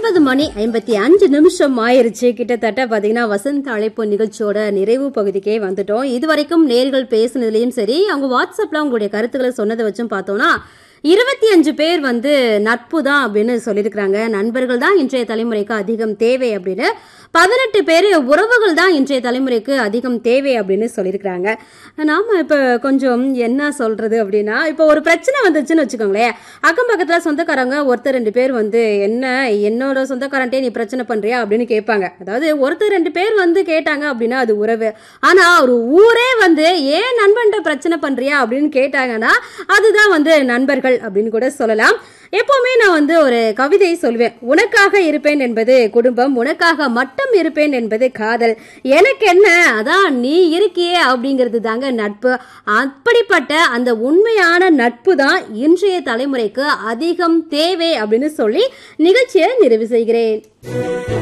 ஒன்பது மணி ஐம்பத்தி அஞ்சு நிமிஷம் ஆயிருச்சு கிட்டத்தட்ட பாத்தீங்கன்னா வசந்த் அழைப்பு நிகழ்ச்சியோட நிறைவு பகுதிக்கே வந்துட்டோம் இது வரைக்கும் நேர்கள் பேசுனதுலயும் சரி அவங்க வாட்ஸ்அப்ல அவங்களுடைய கருத்துக்களை சொன்னதை வச்சும் பார்த்தோம்னா இருபத்தி அஞ்சு பேர் வந்து நட்பு தான் அப்படின்னு சொல்லியிருக்கிறாங்க நண்பர்கள் தான் இன்றைய தலைமுறைக்கு அதிகம் தேவை அப்படின்னு பதினெட்டு பேர் உறவுகள் தான் இன்றைய தலைமுறைக்கு அதிகம் தேவை அப்படின்னு சொல்லியிருக்கிறாங்க நாம இப்போ கொஞ்சம் என்ன சொல்றது அப்படின்னா இப்போ ஒரு பிரச்சனை வந்துச்சுன்னு வச்சுக்கோங்களேன் அக்கம் பக்கத்தில் சொந்தக்காரங்க ஒருத்தர் ரெண்டு பேர் வந்து என்ன என்னோட சொந்தக்காரன்ட்டே நீ பிரச்சனை பண்றியா அப்படின்னு கேட்பாங்க அதாவது ஒருத்தர் ரெண்டு பேர் வந்து கேட்டாங்க அப்படின்னா அது உறவு ஆனா ஒரு ஊரே வந்து ஏன் நண்பன்ட்ட பிரச்சனை பண்றியா அப்படின்னு கேட்டாங்கன்னா அதுதான் வந்து நண்பர்கள் அப்படின்னு கூட சொல்லலாம் எப்பவுமே நான் வந்து ஒரு கவிதை சொல்வேன் உனக்காக இருப்பேன் என்பது குடும்பம் உனக்காக மட்டும் இருப்பேன் என்பது காதல் எனக்கு என்ன அதான் நீ இருக்கியே அப்படிங்கிறது தாங்க நட்பு அப்படிப்பட்ட அந்த உண்மையான நட்பு தான் இன்றைய தலைமுறைக்கு அதிகம் தேவை அப்படின்னு சொல்லி நிகழ்ச்சியை நிறைவு செய்கிறேன்